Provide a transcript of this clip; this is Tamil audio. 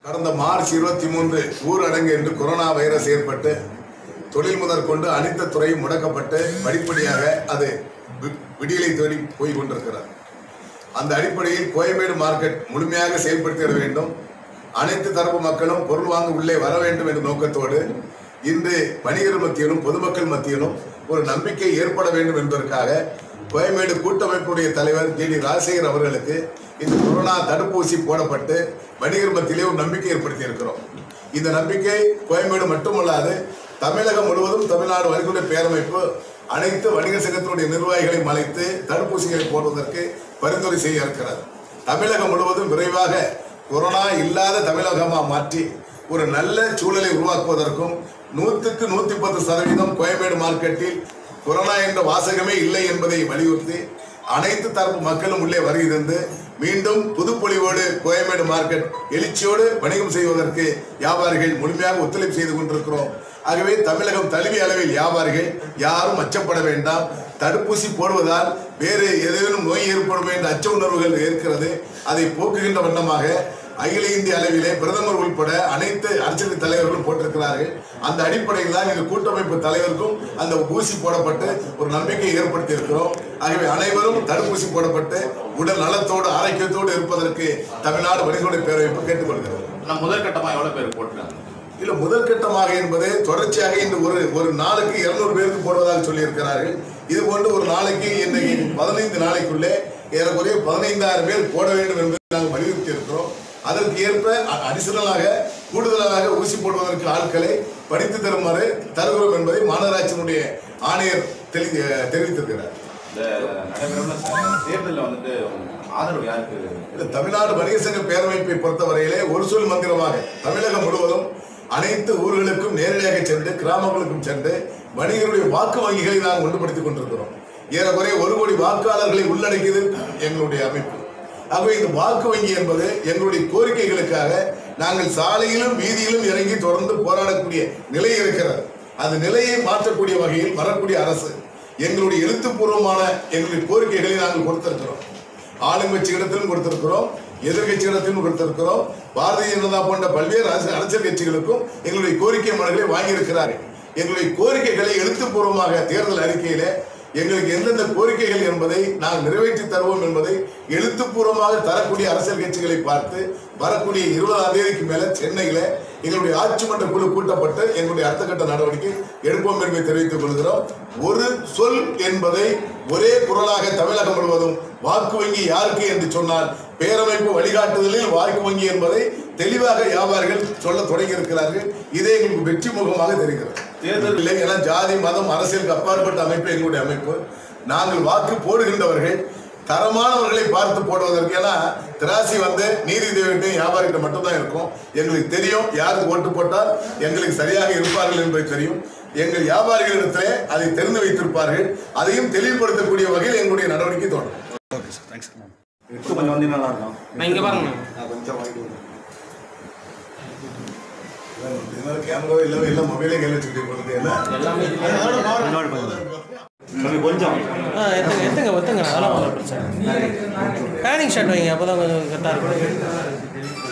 கடந்த மார்ச் இருபத்தி மூன்று ஊரடங்கு என்று கொரோனா வைரஸ் ஏற்பட்டு தொழில் முதற்கொண்டு அனைத்து துறையும் முடக்கப்பட்டு படிப்படியாக அது வி- விடியலை தேடி போய் கொண்டிருக்கிறது அந்த அடிப்படையில் கோயம்பேடு மார்க்கெட் முழுமையாக செயல்படுத்திட வேண்டும் அனைத்து தரப்பு மக்களும் பொருள் வாங்க உள்ளே வர வேண்டும் என்ற நோக்கத்தோடு இன்று வணிகர் மத்தியிலும் பொதுமக்கள் மத்தியிலும் ஒரு நம்பிக்கை ஏற்பட வேண்டும் என்பதற்காக கோயம்பேடு கூட்டமைப்புடைய தலைவர் ஜி டி ராஜசேகர் அவர்களுக்கு இந்த கொரோனா தடுப்பூசி போடப்பட்டு வணிகர் மத்தியிலே ஒரு நம்பிக்கை ஏற்படுத்தி இருக்கிறோம் இந்த நம்பிக்கை கோயம்பேடு மட்டுமல்லாது தமிழகம் முழுவதும் தமிழ்நாடு வணிகருடைய பேரமைப்பு அனைத்து வணிகர் சங்கத்தினுடைய நிர்வாகிகளை அழைத்து தடுப்பூசிகளை போடுவதற்கு பரிந்துரை செய்ய இருக்கிறது தமிழகம் முழுவதும் விரைவாக கொரோனா இல்லாத தமிழகமா மாற்றி ஒரு நல்ல சூழலை உருவாக்குவதற்கும் நூற்றுக்கு நூற்றி பத்து சதவீதம் கோயம்பேடு மார்க்கெட்டில் கொரோனா என்ற வாசகமே இல்லை என்பதை வலியுறுத்தி அனைத்து தரப்பு மக்களும் உள்ளே வருகை தந்து மீண்டும் புதுப்பொலிவோடு கோயம்பேடு மார்க்கெட் எழுச்சியோடு வணிகம் செய்வதற்கு வியாபாரிகள் முழுமையாக ஒத்துழைப்பு செய்து கொண்டிருக்கிறோம் ஆகவே தமிழகம் தழுவிய அளவில் வியாபாரிகள் யாரும் அச்சப்பட வேண்டாம் தடுப்பூசி போடுவதால் வேறு ஏதேனும் நோய் ஏற்படும் என்ற அச்ச உணர்வுகள் இருக்கிறது அதை போக்குகின்ற வண்ணமாக அகில இந்திய அளவிலே பிரதமர் உட்பட அனைத்து அரசியல் தலைவர்களும் போட்டிருக்கிறார்கள் அந்த அடிப்படையில் தான் எங்கள் கூட்டமைப்பு தலைவருக்கும் அந்த ஊசி போடப்பட்டு ஒரு நம்பிக்கையை ஏற்படுத்தி இருக்கிறோம் ஆகவே அனைவரும் தடுப்பூசி போடப்பட்டு உடல் நலத்தோடு ஆரோக்கியத்தோடு இருப்பதற்கு தமிழ்நாடு வணிகர்களுடைய பேரவைப்பு கேட்டுக்கொள்கிறது நான் முதற்கட்டமா எவ்வளவு பேர் போட்டுருக்காங்க இல்ல முதல் கட்டமாக என்பது தொடர்ச்சியாக இந்த ஒரு ஒரு நாளுக்கு இருநூறு பேருக்கு போடுவதாக சொல்லியிருக்கிறார்கள் இது போன்று ஒரு நாளைக்கு இன்னைக்கு பதினைந்து நாளைக்குள்ளே ஏறக்குறைய பதினைந்தாயிரம் பேர் போட வேண்டும் என்பதை நாங்கள் வலியுறுத்தி இருக்கிறோம் அதற்கு ஏற்ப அடிஷனலாக கூடுதலாக ஊசி போடுவதற்கு ஆட்களை படித்து தருமாறு தருகிறோம் என்பதை மாநகராட்சியினுடைய ஆணையர் தெளி தெரிவித்திருக்கிறார் இந்த நடைபெறவுள்ள ச- தேர்தல்ல வந்துட்டு ஆதரவு யாருக்கு இந்த தமிழ்நாடு வணிக சங்க பேரமைப்பை பொறுத்தவரையிலே ஒரு சொல் மந்திரமாக தமிழகம் முழுவதும் அனைத்து ஊர்களுக்கும் நேரடியாக சென்று கிராமங்களுக்கும் சென்று வணிகருடைய வாக்கு வங்கிகளை நாம் ஒன்றுபடுத்திக் கொண்டிருக்கிறோம் ஏறக்குறைய ஒரு கோடி வாக்காளர்களை உள்ளடக்கியது எங்களுடைய அமைப்பு ஆகவே இந்த வாக்கு வங்கி என்பது எங்களுடைய கோரிக்கைகளுக்காக நாங்கள் சாலையிலும் வீதியிலும் இறங்கி தொடர்ந்து போராடக்கூடிய நிலை இருக்கிறது அந்த நிலையை மாற்றக்கூடிய வகையில் வரக்கூடிய அரசு எங்களுடைய எழுத்துப்பூர்வமான எங்களுடைய கோரிக்கைகளை நாங்கள் கொடுத்திருக்கிறோம் ஆளுங்கட்சி இடத்திலும் கொடுத்திருக்கிறோம் எதிர்கட்சி இடத்திலும் கொடுத்திருக்கிறோம் பாரதிய ஜனதா போன்ற பல்வேறு அரசு அரசியல் கட்சிகளுக்கும் எங்களுடைய கோரிக்கை மனுகளை வாங்கியிருக்கிறார்கள் எங்களுடைய கோரிக்கைகளை எழுத்துப்பூர்வமாக தேர்தல் அறிக்கையில எங்களுக்கு எந்தெந்த கோரிக்கைகள் என்பதை நாங்கள் நிறைவேற்றி தருவோம் என்பதை எழுத்துப்பூர்வமாக தரக்கூடிய அரசியல் கட்சிகளை பார்த்து வரக்கூடிய இருபதாம் தேதிக்கு மேல சென்னையில எங்களுடைய ஆட்சி மன்ற குழு கூட்டப்பட்டு எங்களுடைய அடுத்த கட்ட நடவடிக்கை எடுப்போம் என்பதை தெரிவித்துக் கொள்கிறோம் ஒரு சொல் என்பதை ஒரே குரலாக தமிழகம் முழுவதும் வாக்கு வங்கி யாருக்கு என்று சொன்னால் பேரமைப்பு வழிகாட்டுதலில் வாக்கு வங்கி என்பதை தெளிவாக வியாபாரிகள் சொல்ல தொடங்கி இருக்கிறார்கள் இதே எங்களுக்கு வெற்றி முகமாக தெரிகிறது தேர்தல் இல்லை என ஜாதி மதம் அரசியலுக்கு அப்பாற்பட்ட அமைப்பு எங்களுடைய அமைப்பு நாங்கள் வாக்கு போடுகின்றவர்கள் தரமானவர்களை பார்த்து போடுவதற்கு ஏன்னா திராசி வந்து நீதிபதிகிட்ட வியாபாரிகிட்ட மட்டும்தான் இருக்கும் எங்களுக்கு தெரியும் யாருக்கு ஓட்டு போட்டால் எங்களுக்கு சரியாக இருப்பார்கள் என்பது தெரியும் எங்கள் வியாபாரிகளிடத்திலே அதை தெரிந்து வைத்திருப்பார்கள் அதையும் தெளிவுபடுத்தக்கூடிய வகையில் எங்களுடைய நடவடிக்கை தோன்றும் எடுத்து கொஞ்சம் வந்து நல்லா இருக்கும் நான் இங்க பாருங்க கேமரா இல்லை இல்லை மொபைலே கையில் வச்சுக்கிட்டு போகிறது என்ன எல்லாமே இதுலயே முன்னாடி கொஞ்சம் தம்பி கொஞ்சம் ஆ எத்துங்க எத்துங்க ஒத்துங்க அதெல்லாம் ஒன்றும் பிரச்சனை பேனிங் ஷர்ட் வைங்க அப்போ தான் கொஞ்சம் கரெக்டாக இருக்கும்